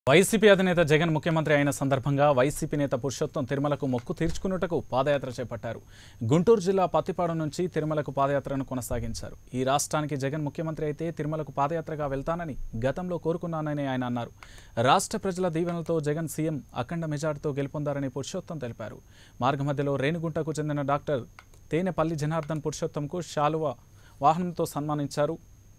YCP అధినేత జగన్ ముఖ్యమంత్రి అయిన సందర్భంగా వైసీపీ నేత పురుషోత్తం తిరుమలకు మొక్కు తీర్చుకున్నట్టుకు పాదయాత్ర చేపట్టారు గుంటూరు జిల్లా పత్తిపాడు నుంచి తిరుమలకు పాదయాత్రను కొనసాగించారు ఈ రాష్ట్రానికి జగన్ ముఖ్యమంత్రి అయితే తిరుమలకు పాదయాత్రగా వెళ్తానని గతంలో కోరుకున్నానని ఆయన అన్నారు రాష్ట్ర ప్రజల దీవెనలతో జగన్ సీఎం అఖండ మెజార్టీతో గెలుపొందారని పురుషోత్తం తెలిపారు మార్గమధ్యలో రేణిగుంటకు చెందిన డాక్టర్ తేనెపల్లి జనార్దన్ పురుషోత్తంకు శాలువ వాహనంతో సన్మానించారు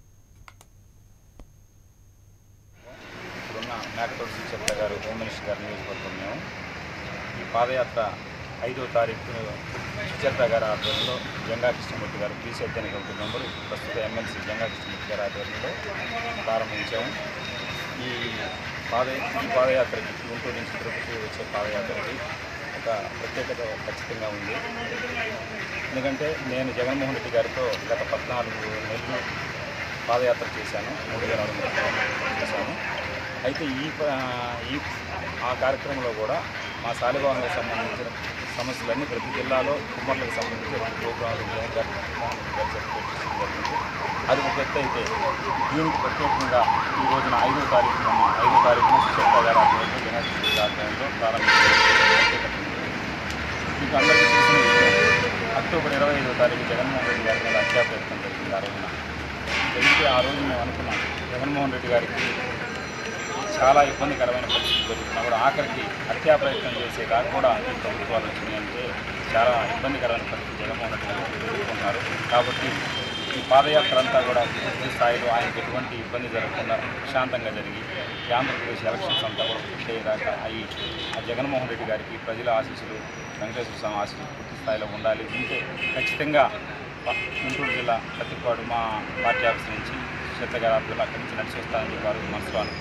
ఇప్పుడున్న మేకతోటి సుచరిత గారు హోమ్ మినిస్టర్ గారి నియోజకవర్గం మేము ఈ పాదయాత్ర ఐదో తారీఖు సుచరిత గారి ఆధ్వర్యంలో జంగా కృష్ణమూర్తి గారు పీసీ అధ్యయన కమిటీ మెంబరు ప్రస్తుత ఎమ్మెల్సీ జంగా కృష్ణమూర్తి గారి ఆధ్వర్యంలో ప్రారంభించాము ఈ పాద ఈ పాదయాత్రకి గుంటూరు నుంచి తిరుపతి వచ్చే పాదయాత్రకి ఒక ప్రత్యేకత ఖచ్చితంగా ఉంది ఎందుకంటే నేను జగన్మోహన్ రెడ్డి గారితో గత పద్నాలుగు నెలలు పాదయాత్ర చేశాను మూడు వేల ఆరు వందల కిలోమీటర్లు చేశాను అయితే ఈ ప- ఈ ఆ కార్యక్రమంలో కూడా మా శాలివాహనకు సంబంధించిన సమస్యలన్నీ ప్రతి జిల్లాలో కుమ్మర్లకు సంబంధించి రెండు ప్రోగ్రాంలు జగన్ గారి జగన్మోహన్ రెడ్డి గారు సెలబ్రేట్ చేయడం జరిగింది అది ఒక ఎత్తు అయితే దీనికి ప్రత్యేకంగా ఈ రోజున ఐదో తారీఖున ఐదో తారీఖున సుశక్త గారి ఆధ్వర్యంలో జగన్ రెడ్డి గారి ఆధ్వర్యంలో ప్రారంభించడం ప్రత్యేకత ఉంది. మీకు అందరికీ తెలిసిన విషయం అక్టోబర్ ఇరవై ఐదో తారీఖు జగన్మోహన్ రెడ్డి గారి మీద హత్యా ప్రయత్నం జరిగింది ఆ రోజున జరిగితే ఆ రోజు మేము అనుకున్నాం జగన్మోహన్ రెడ్డి గారికి చాలా ఇబ్బందికరమైన పరిస్థితులు జరుగుతున్నా కూడా ఆఖరికి హత్యా ప్రయత్నం చేసే దాకా కూడా ఈ ప్రభుత్వాలు వచ్చినాయంటే చాలా ఇబ్బందికరమైన పరిస్థితి జగన్మోహన్ రెడ్డి గారు ఎదుర్కొన్నారు కాబట్టి ఈ పాదయాత్ర అంతా కూడా పూర్తి స్థాయిలో ఆయనకు ఎటువంటి ఇబ్బంది జరగకుండా ప్రశాంతంగా జరిగి ఈ ఆంధ్రప్రదేశ్ ఎలక్షన్స్ అంతా కూడా పూర్తి అయ్యేదాకా అయ్యి ఆ జగన్మోహన్ రెడ్డి గారికి ప్రజల ఆశీస్సులు వెంకటేశ్వర స్వామి ఆశీస్సులు పూర్తి స్థాయిలో ఉండాలి ఉంటే ఖచ్చితంగా ప- గుంటూరు జిల్లా పత్తిపాడు మా పార్టీ ఆఫీస్ నుంచి శ్రద్ధ గారి ఆధ్వర్యంలో అక్కడి నుంచి నడిచి వస్తానని చెప్పి వారు మనసులో అనుకున్నారు.